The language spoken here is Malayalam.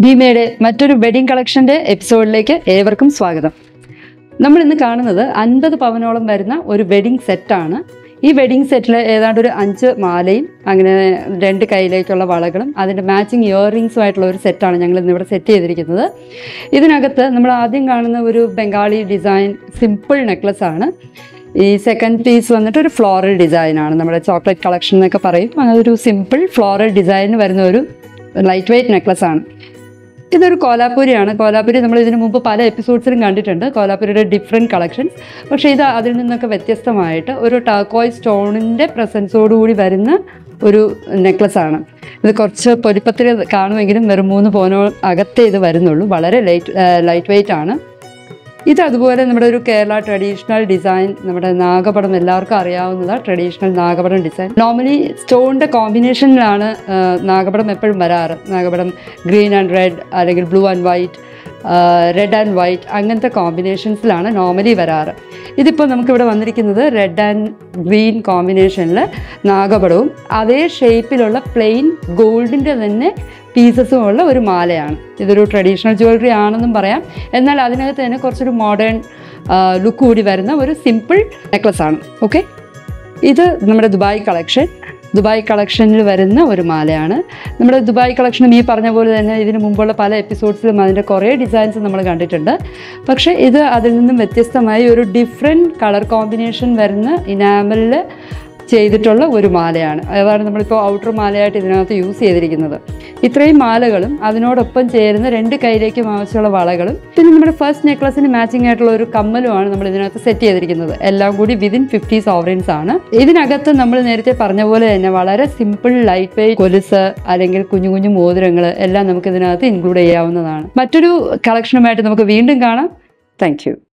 ഭീമയുടെ മറ്റൊരു വെഡിങ് കളക്ഷന്റെ എപ്പിസോഡിലേക്ക് ഏവർക്കും സ്വാഗതം നമ്മൾ ഇന്ന് കാണുന്നത് അൻപത് പവനോളം വരുന്ന ഒരു വെഡിങ് സെറ്റാണ് ഈ വെഡിങ് സെറ്റിൽ ഏതാണ്ട് ഒരു അഞ്ച് മാലയും അങ്ങനെ രണ്ട് കയ്യിലേക്കുള്ള വളകളും അതിൻ്റെ മാച്ചിങ് ഇയറിങ്സും ആയിട്ടുള്ള ഒരു സെറ്റാണ് ഞങ്ങൾ ഇന്ന് ഇവിടെ സെറ്റ് ചെയ്തിരിക്കുന്നത് ഇതിനകത്ത് നമ്മൾ ആദ്യം കാണുന്ന ഒരു ബംഗാളി ഡിസൈൻ സിമ്പിൾ നെക്ലസ് ആണ് ഈ സെക്കൻഡ് പീസ് വന്നിട്ട് ഒരു ഫ്ലോറൽ ഡിസൈൻ ആണ് നമ്മുടെ ചോക്ലേറ്റ് കളക്ഷൻ എന്നൊക്കെ പറയും അതൊരു സിമ്പിൾ ഫ്ലോറൽ ഡിസൈൻ വരുന്ന ഒരു ലൈറ്റ് വെയ്റ്റ് നെക്ലസ് ആണ് ഇതൊരു കോലാപ്പൂരിയാണ് കോലാപ്പൂരി നമ്മൾ ഇതിനു മുമ്പ് പല എപ്പിസോഡ്സിലും കണ്ടിട്ടുണ്ട് കോലാപ്പൂരിയുടെ ഡിഫറെൻറ്റ് കളക്ഷൻസ് പക്ഷേ ഇത് അതിൽ നിന്നൊക്കെ വ്യത്യസ്തമായിട്ട് ഒരു ടാക്കോയ് സ്റ്റോണിൻ്റെ പ്രസൻസോടുകൂടി വരുന്ന ഒരു നെക്ലസ് ആണ് ഇത് കുറച്ച് പൊലിപ്പത്തിൽ കാണുമെങ്കിലും വെറും മൂന്ന് പോനോ അകത്തേ ഇത് വരുന്നുള്ളൂ വളരെ ലൈറ്റ് ലൈറ്റ് വെയ്റ്റ് ആണ് ഇത് അതുപോലെ നമ്മുടെ ഒരു കേരള ട്രഡീഷണൽ ഡിസൈൻ നമ്മുടെ നാഗപടം എല്ലാവർക്കും അറിയാവുന്നതാണ് ട്രഡീഷണൽ നാഗപടം ഡിസൈൻ നോർമലി സ്റ്റോണിൻ്റെ കോമ്പിനേഷനിലാണ് ആ, നാഗപടം എപ്പോഴും വരാറ് നാഗപടം ഗ്രീൻ ആൻഡ് റെഡ് അല്ലെങ്കിൽ blue and white red and white അങ്ങനത്തെ കോമ്പിനേഷൻസിലാണ് നോർമലി വരാറ് ഇതിപ്പോൾ നമുക്കിവിടെ വന്നിരിക്കുന്നത് റെഡ് ആൻഡ് ഗ്രീൻ കോമ്പിനേഷനിൽ നാഗപടവും അതേ ഷേപ്പിലുള്ള പ്ലെയിൻ ഗോൾഡിൻ്റെ തന്നെ പീസസും ഉള്ള ഒരു മാലയാണ് ഇതൊരു ട്രഡീഷണൽ ജ്വല്ലറി ആണെന്നും പറയാം എന്നാൽ അതിനകത്ത് തന്നെ കുറച്ചൊരു മോഡേൺ ലുക്ക് കൂടി വരുന്ന ഒരു സിമ്പിൾ നെക്ലസ് ആണ് ഓക്കെ ഇത് നമ്മുടെ ദുബായ് കളക്ഷൻ ദുബായ് കളക്ഷനിൽ വരുന്ന ഒരു മാലയാണ് നമ്മുടെ ദുബായ് കളക്ഷനും ഈ പറഞ്ഞ പോലെ തന്നെ ഇതിന് മുമ്പുള്ള പല എപ്പിസോഡ്സിലും അതിൻ്റെ കുറേ ഡിസൈൻസ് നമ്മൾ കണ്ടിട്ടുണ്ട് പക്ഷേ ഇത് അതിൽ നിന്നും വ്യത്യസ്തമായി ഒരു ഡിഫറെൻറ്റ് കളർ കോമ്പിനേഷൻ വരുന്ന ഇനാമലിൽ ചെയ്തിട്ടുള്ള ഒരു മാലയാണ് അതാണ് നമ്മളിപ്പോൾ ഔട്ടർ മാലയായിട്ട് ഇതിനകത്ത് യൂസ് ചെയ്തിരിക്കുന്നത് ഇത്രയും മാലകളും അതിനോടൊപ്പം ചേരുന്ന രണ്ട് കൈയിലേക്കും ആവശ്യമുള്ള വളകളും പിന്നെ നമ്മുടെ ഫസ്റ്റ് നെക്ലസിന് മാച്ചിങ് ആയിട്ടുള്ള ഒരു കമ്മലുമാണ് നമ്മൾ ഇതിനകത്ത് സെറ്റ് ചെയ്തിരിക്കുന്നത് എല്ലാം കൂടി വിതിൻ ഫിഫ്റ്റി സോവറിൻസ് ആണ് ഇതിനകത്ത് നമ്മൾ നേരത്തെ പറഞ്ഞ പോലെ തന്നെ വളരെ സിമ്പിൾ ലൈറ്റ് വെയ്റ്റ് കൊലുസ് അല്ലെങ്കിൽ കുഞ്ഞു കുഞ്ഞു മോതിരങ്ങൾ എല്ലാം നമുക്ക് ഇതിനകത്ത് ഇൻക്ലൂഡ് ചെയ്യാവുന്നതാണ് മറ്റൊരു കളക്ഷനുമായിട്ട് നമുക്ക് വീണ്ടും കാണാം താങ്ക്